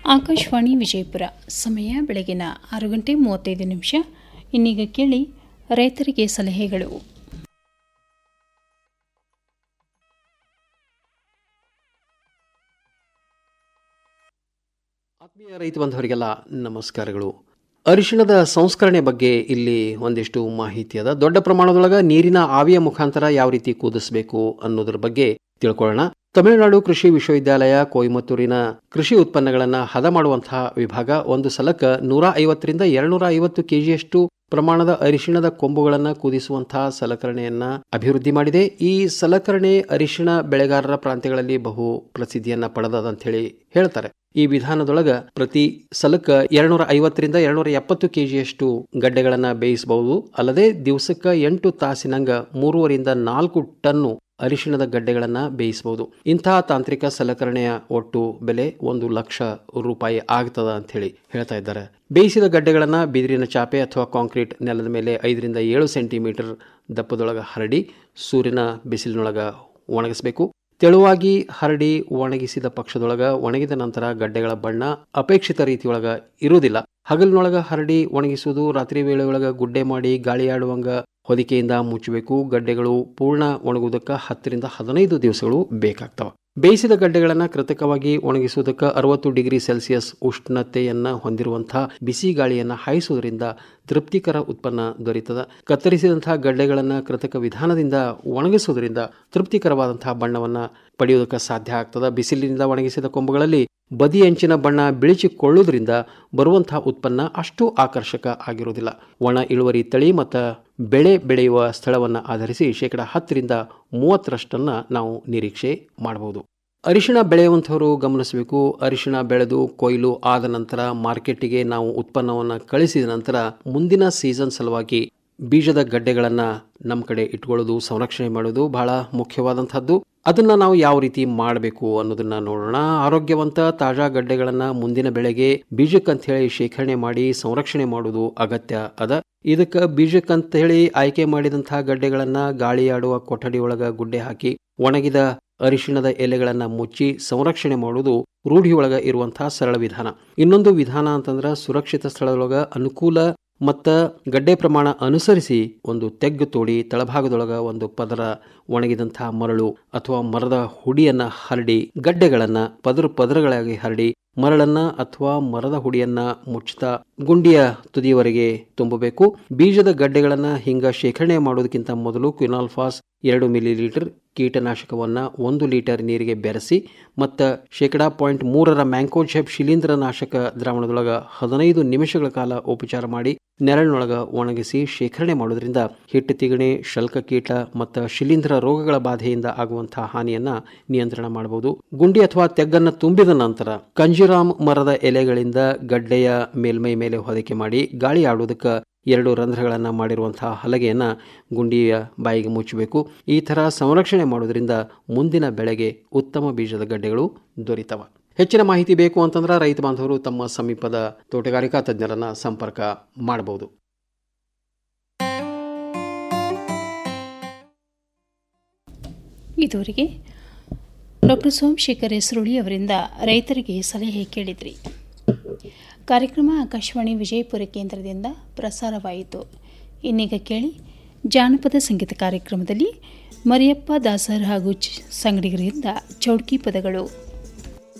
ಆಕಾಶವಾಣಿ ವಿಜಯಪುರ ಸಮಯ ಬೆಳಗಿನ ಆರು ಗಂಟೆ ಮೂವತ್ತೈದು ನಿಮಿಷ ಇನ್ನೀಗ ಕೇಳಿ ರೈತರಿಗೆ ಸಲಹೆಗಳು ಆತ್ಮೀಯ ರೈತ ಬಂಧವರಿಗೆಲ್ಲ ನಮಸ್ಕಾರಗಳು ಅರಿಶಿಣದ ಸಂಸ್ಕರಣೆ ಬಗ್ಗೆ ಇಲ್ಲಿ ಒಂದಿಷ್ಟು ಮಾಹಿತಿ ಅದ ದೊಡ್ಡ ಪ್ರಮಾಣದೊಳಗ ನೀರಿನ ಆವಿಯ ಮುಖಾಂತರ ಯಾವ ರೀತಿ ಕುದಿಸಬೇಕು ಅನ್ನೋದ್ರ ಬಗ್ಗೆ ತಿಳ್ಕೊಳ್ಳೋಣ ತಮಿಳುನಾಡು ಕೃಷಿ ವಿಶ್ವವಿದ್ಯಾಲಯ ಕೊಯಮತ್ತೂರಿನ ಕೃಷಿ ಉತ್ಪನ್ನಗಳನ್ನು ಹದ ಮಾಡುವಂತಹ ವಿಭಾಗ ಒಂದು ಸಲಕ್ಕ ನೂರ ಐವತ್ತರಿಂದ ಎರಡ್ನೂರ ಐವತ್ತು ಕೆಜಿಯಷ್ಟು ಪ್ರಮಾಣದ ಅರಿಶಿಣದ ಕೊಂಬುಗಳನ್ನು ಕುದಿಸುವಂತಹ ಸಲಕರಣೆಯನ್ನ ಅಭಿವೃದ್ಧಿ ಮಾಡಿದೆ ಈ ಸಲಕರಣೆ ಅರಿಶಿಣ ಬೆಳೆಗಾರರ ಪ್ರಾಂತ್ಯಗಳಲ್ಲಿ ಬಹು ಪ್ರಸಿದ್ಧಿಯನ್ನ ಪಡೆದದ ಅಂತ ಹೇಳಿ ಹೇಳ್ತಾರೆ ಈ ವಿಧಾನದೊಳಗ ಪ್ರತಿ ಸಲಕ್ಕ ಎರಡ್ನೂರ ಐವತ್ತರಿಂದ ಎರಡ್ನೂರ ಎಪ್ಪತ್ತು ಕೆಜಿಯಷ್ಟು ಗಡ್ಡೆಗಳನ್ನ ಬೇಯಿಸಬಹುದು ಅಲ್ಲದೆ ದಿವಸಕ್ಕ ಎಂಟು ತಾಸಿನಂಗ ಮೂರುವರಿಂದ ನಾಲ್ಕು ಟನ್ನು ಅರಿಶಿಣದ ಗಡ್ಡೆಗಳನ್ನ ಬೇಯಿಸಬಹುದು ಇಂತಹ ತಾಂತ್ರಿಕ ಸಲಕರಣೆಯ ಒಟ್ಟು ಬೆಲೆ ಒಂದು ಲಕ್ಷ ರೂಪಾಯಿ ಆಗ್ತದ ಅಂತ ಹೇಳಿ ಹೇಳ್ತಾ ಇದ್ದಾರೆ ಬೇಯಿಸಿದ ಗಡ್ಡೆಗಳನ್ನ ಬಿದಿರಿನ ಚಾಪೆ ಅಥವಾ ಕಾಂಕ್ರೀಟ್ ನೆಲದ ಮೇಲೆ ಐದರಿಂದ ಏಳು ಸೆಂಟಿಮೀಟರ್ ದಪ್ಪದೊಳಗ ಹರಡಿ ಸೂರ್ಯನ ಬಿಸಿಲಿನೊಳಗ ಒಣಗಿಸಬೇಕು ತೆಳುವಾಗಿ ಹರಡಿ ಒಣಗಿಸಿದ ಪಕ್ಷದೊಳಗ ಒಣಗಿದ ನಂತರ ಗಡ್ಡೆಗಳ ಬಣ್ಣ ಅಪೇಕ್ಷಿತ ರೀತಿಯೊಳಗ ಇರುವುದಿಲ್ಲ ಹಗಲಿನೊಳಗ ಹರಡಿ ಒಣಗಿಸುವುದು ರಾತ್ರಿ ವೇಳೆಯೊಳಗ ಗುಡ್ಡೆ ಮಾಡಿ ಗಾಳಿಯಾಡುವಂಗ ಹೊದಿಕೆಯಿಂದ ಮುಚ್ಚಬೇಕು ಗಡ್ಡೆಗಳು ಪೂರ್ಣ ಒಣಗುವುದಕ್ಕೆ ಹತ್ತರಿಂದ ಹದಿನೈದು ದಿವಸಗಳು ಬೇಕಾಗ್ತವೆ ಬೇಯಿಸಿದ ಗಡ್ಡೆಗಳನ್ನು ಕೃತಕವಾಗಿ ಒಣಗಿಸುವುದಕ್ಕೆ ಅರವತ್ತು ಡಿಗ್ರಿ ಸೆಲ್ಸಿಯಸ್ ಉಷ್ಣತೆಯನ್ನ ಹೊಂದಿರುವಂತಹ ಬಿಸಿ ಗಾಳಿಯನ್ನ ಹಾಯಿಸುವುದರಿಂದ ತೃಪ್ತಿಕರ ಉತ್ಪನ್ನ ದೊರೆಯುತ್ತದೆ ಕತ್ತರಿಸಿದಂತಹ ಗಡ್ಡೆಗಳನ್ನು ಕೃತಕ ವಿಧಾನದಿಂದ ಒಣಗಿಸುವುದರಿಂದ ತೃಪ್ತಿಕರವಾದಂತಹ ಬಣ್ಣವನ್ನು ಪಡೆಯುವುದಕ್ಕೆ ಸಾಧ್ಯ ಆಗ್ತದೆ ಬಿಸಿಲಿನಿಂದ ಒಣಗಿಸಿದ ಕೊಂಬುಗಳಲ್ಲಿ ಬದಿ ಅಂಚಿನ ಬಣ್ಣ ಬಿಳಿಚಿಕೊಳ್ಳುವುದರಿಂದ ಬರುವಂತಹ ಉತ್ಪನ್ನ ಅಷ್ಟು ಆಕರ್ಷಕ ಆಗಿರುವುದಿಲ್ಲ ಒಣ ಇಳುವರಿ ತಳಿ ಮತ್ತು ಬೆಳೆ ಬೆಳೆಯುವ ಸ್ಥಳವನ್ನು ಆಧರಿಸಿ ಶೇಕಡ ಹತ್ತರಿಂದ ಮೂವತ್ತರಷ್ಟನ್ನು ನಾವು ನಿರೀಕ್ಷೆ ಮಾಡಬಹುದು ಅರಿಶಿಣ ಬೆಳೆಯುವಂಥವರು ಗಮನಿಸಬೇಕು ಅರಿಶಿಣ ಬೆಳೆದು ಕೊಯ್ಲು ಆದ ನಂತರ ಮಾರ್ಕೆಟಿಗೆ ನಾವು ಉತ್ಪನ್ನವನ್ನು ಕಳಿಸಿದ ನಂತರ ಮುಂದಿನ ಸೀಸನ್ ಸಲುವಾಗಿ ಬೀಜದ ಗಡ್ಡೆಗಳನ್ನು ನಮ್ಮ ಕಡೆ ಇಟ್ಕೊಳ್ಳೋದು ಸಂರಕ್ಷಣೆ ಮಾಡೋದು ಬಹಳ ಮುಖ್ಯವಾದಂಥದ್ದು ಅದನ್ನ ನಾವು ಯಾವ ರೀತಿ ಮಾಡಬೇಕು ಅನ್ನೋದನ್ನ ನೋಡೋಣ ಆರೋಗ್ಯವಂತ ತಾಜಾ ಗಡ್ಡೆಗಳನ್ನ ಮುಂದಿನ ಬೆಳೆಗೆ ಬೀಜಕ್ಕಂತ ಹೇಳಿ ಶೇಖರಣೆ ಮಾಡಿ ಸಂರಕ್ಷಣೆ ಮಾಡುವುದು ಅಗತ್ಯ ಅದ ಇದಕ್ಕೆ ಬೀಜಕ್ಕಂತ ಹೇಳಿ ಆಯ್ಕೆ ಮಾಡಿದಂತಹ ಗಡ್ಡೆಗಳನ್ನ ಗಾಳಿಯಾಡುವ ಕೊಠಡಿ ಒಳಗ ಗುಡ್ಡೆ ಹಾಕಿ ಒಣಗಿದ ಅರಿಶಿಣದ ಎಲೆಗಳನ್ನ ಮುಚ್ಚಿ ಸಂರಕ್ಷಣೆ ಮಾಡುವುದು ರೂಢಿಯೊಳಗ ಇರುವಂತಹ ಸರಳ ವಿಧಾನ ಇನ್ನೊಂದು ವಿಧಾನ ಅಂತಂದ್ರೆ ಸುರಕ್ಷಿತ ಸ್ಥಳದೊಳಗ ಅನುಕೂಲ ಮತ್ತ ಗಡ್ಡೆ ಪ್ರಮಾಣ ಅನುಸರಿಸಿ ಒಂದು ತೆಗ್ಗು ತೋಡಿ ತಳಭಾಗದೊಳಗ ಒಂದು ಪದರ ಒಣಗಿದಂತಹ ಮರಳು ಅಥವಾ ಮರದ ಹುಡಿಯನ್ನ ಹರಡಿ ಗಡ್ಡೆಗಳನ್ನ ಪದರ ಪದರಗಳಾಗಿ ಹರಡಿ ಮರಳನ್ನ ಅಥವಾ ಮರದ ಹುಡಿಯನ್ನ ಮುಚ್ಚುತ್ತಾ ಗುಂಡಿಯ ತುದಿಯವರೆಗೆ ತುಂಬಬೇಕು ಬೀಜದ ಗಡ್ಡೆಗಳನ್ನ ಹಿಂಗ ಶೇಖರಣೆ ಮಾಡೋದಕ್ಕಿಂತ ಮೊದಲು ಕ್ವಿನಾಲ್ಫಾಸ್ ಎರಡು ಮಿಲಿ ಲೀಟರ್ ಕೀಟನಾಶಕವನ್ನ ಒಂದು ಲೀಟರ್ ನೀರಿಗೆ ಬೆರೆಸಿ ಮತ್ತು ಶೇಕಡಾ ಪಾಯಿಂಟ್ ಮೂರರ ಮ್ಯಾಂಕೋಜೆಬ್ ಶಿಲೀಂಧ್ರ ನಾಶಕ ದ್ರಾವಣದೊಳಗ ಹದಿನೈದು ನಿಮಿಷಗಳ ಕಾಲ ಉಪಚಾರ ಮಾಡಿ ನೆರಳಿನೊಳಗ ಒಣಗಿಸಿ ಶೇಖರಣೆ ಮಾಡೋದ್ರಿಂದ ಹಿಟ್ಟು ತಿಗಣೆ ಶಲ್ಕ ಕೀಟ ಮತ್ತು ಶಿಲೀಂಧ್ರ ರೋಗಗಳ ಬಾಧೆಯಿಂದ ಆಗುವಂತಹ ಹಾನಿಯನ್ನ ನಿಯಂತ್ರಣ ಮಾಡಬಹುದು ಗುಂಡಿ ಅಥವಾ ತೆಗ್ಗನ್ನು ತುಂಬಿದ ನಂತರ ಕಂಜಿರಾಮ್ ಮರದ ಎಲೆಗಳಿಂದ ಗಡ್ಡೆಯ ಮೇಲ್ಮೈ ಮೇಲೆ ಹೊದಿಕೆ ಮಾಡಿ ಗಾಳಿ ಆಡುವುದಕ್ಕೆ ಎರಡು ರಂಧ್ರಗಳನ್ನು ಮಾಡಿರುವಂತಹ ಹಲಗೆಯನ್ನ ಗುಂಡಿಯ ಬಾಯಿಗೆ ಮುಚ್ಚಬೇಕು ಈ ಥರ ಸಂರಕ್ಷಣೆ ಮಾಡೋದ್ರಿಂದ ಮುಂದಿನ ಬೆಳೆಗೆ ಉತ್ತಮ ಬೀಜದ ಗಡ್ಡೆಗಳು ದೊರೀತವ ಹೆಚ್ಚಿನ ಮಾಹಿತಿ ಬೇಕು ಅಂತಂದ್ರೆ ರೈತ ಬಾಂಧವರು ತಮ್ಮ ಸಮೀಪದ ತೋಟಗಾರಿಕಾ ತಜ್ಞರನ್ನ ಸಂಪರ್ಕ ಮಾಡಬಹುದು ಇದುವರೆಗೆ ಡಾಕ್ಟರ್ ಸೋಮಶೇಖರ್ ಹೆಸರುಳಿ ಅವರಿಂದ ರೈತರಿಗೆ ಸಲಹೆ ಕೇಳಿದ್ರಿ ಕಾರ್ಯಕ್ರಮ ಆಕಾಶವಾಣಿ ವಿಜಯಪುರ ಕೇಂದ್ರದಿಂದ ಪ್ರಸಾರವಾಯಿತು ಇನ್ನೀಗ ಕೇಳಿ ಜಾನಪದ ಸಂಗೀತ ಕಾರ್ಯಕ್ರಮದಲ್ಲಿ ಮರಿಯಪ್ಪ ದಾಸರ್ ಹಾಗೂ ಸಂಗಡಿಗರಿಂದ ಚೌಡ್ಕಿ ಪದಗಳು